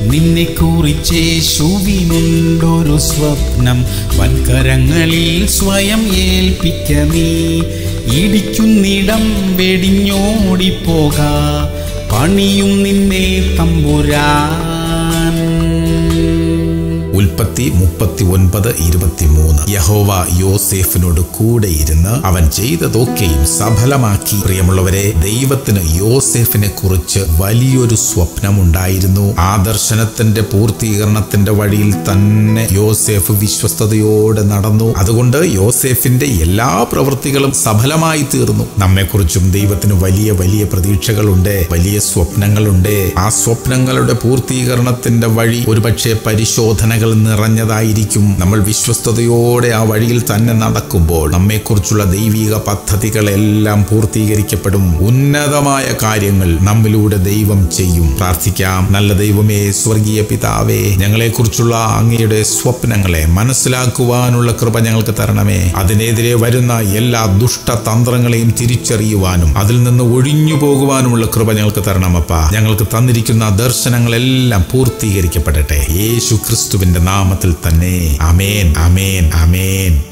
നിന്നെ കുറിച്ചേശുവിനുണ്ടൊരു സ്വപ്നം വൻകരങ്ങളിൽ സ്വയം ഏൽപ്പിക്ക നീ ഇടിക്കുന്നിടം വെടിഞ്ഞോടിപ്പോക പണിയും നിന്നെ തമ്പുരാൻ ഉൽപ്പത്തി മുപ്പത്തി ഒൻപത് ഇരുപത്തിമൂന്ന് യഹോവ യോസേഫിനോട് കൂടെ ഇരുന്ന് അവൻ ചെയ്തതൊക്കെയും സഫലമാക്കി പ്രിയമുള്ളവരെ ദൈവത്തിന് യോസേഫിനെ കുറിച്ച് വലിയൊരു സ്വപ്നമുണ്ടായിരുന്നു ആ ദർശനത്തിന്റെ പൂർത്തീകരണത്തിന്റെ വഴിയിൽ തന്നെ യോസേഫ് വിശ്വസ്തയോടെ നടന്നു അതുകൊണ്ട് യോസേഫിന്റെ എല്ലാ പ്രവൃത്തികളും സഫലമായി തീർന്നു നമ്മെക്കുറിച്ചും ദൈവത്തിന് വലിയ വലിയ പ്രതീക്ഷകളുണ്ട് വലിയ സ്വപ്നങ്ങളുണ്ട് ആ സ്വപ്നങ്ങളുടെ പൂർത്തീകരണത്തിന്റെ വഴി ഒരുപക്ഷെ പരിശോധനകൾ നിറഞ്ഞതായിരിക്കും നമ്മൾ വിശ്വസ്തയോടെ ആ വഴിയിൽ തന്നെ നടക്കുമ്പോൾ നമ്മെക്കുറിച്ചുള്ള ദൈവിക പദ്ധതികളെല്ലാം പൂർത്തീകരിക്കപ്പെടും ഉന്നതമായ കാര്യങ്ങൾ നമ്മിലൂടെ ദൈവം ചെയ്യും പ്രാർത്ഥിക്കാം നല്ല ദൈവമേ സ്വർഗീയ പിതാവേ ഞങ്ങളെക്കുറിച്ചുള്ള അങ്ങയുടെ സ്വപ്നങ്ങളെ മനസ്സിലാക്കുവാനുള്ള കൃപ ഞങ്ങൾക്ക് തരണമേ അതിനെതിരെ വരുന്ന എല്ലാ ദുഷ്ടതന്ത്രങ്ങളെയും തിരിച്ചറിയുവാനും അതിൽ നിന്ന് ഒഴിഞ്ഞു പോകുവാനുമുള്ള കൃപ ഞങ്ങൾക്ക് തരണമപ്പ ഞങ്ങൾക്ക് തന്നിരിക്കുന്ന ദർശനങ്ങളെല്ലാം പൂർത്തീകരിക്കപ്പെടട്ടെ യേശു ക്രിസ്തുവിന്റെ നാമത്തിൽ തന്നെ അമേൻ അമേൻ അമേൻ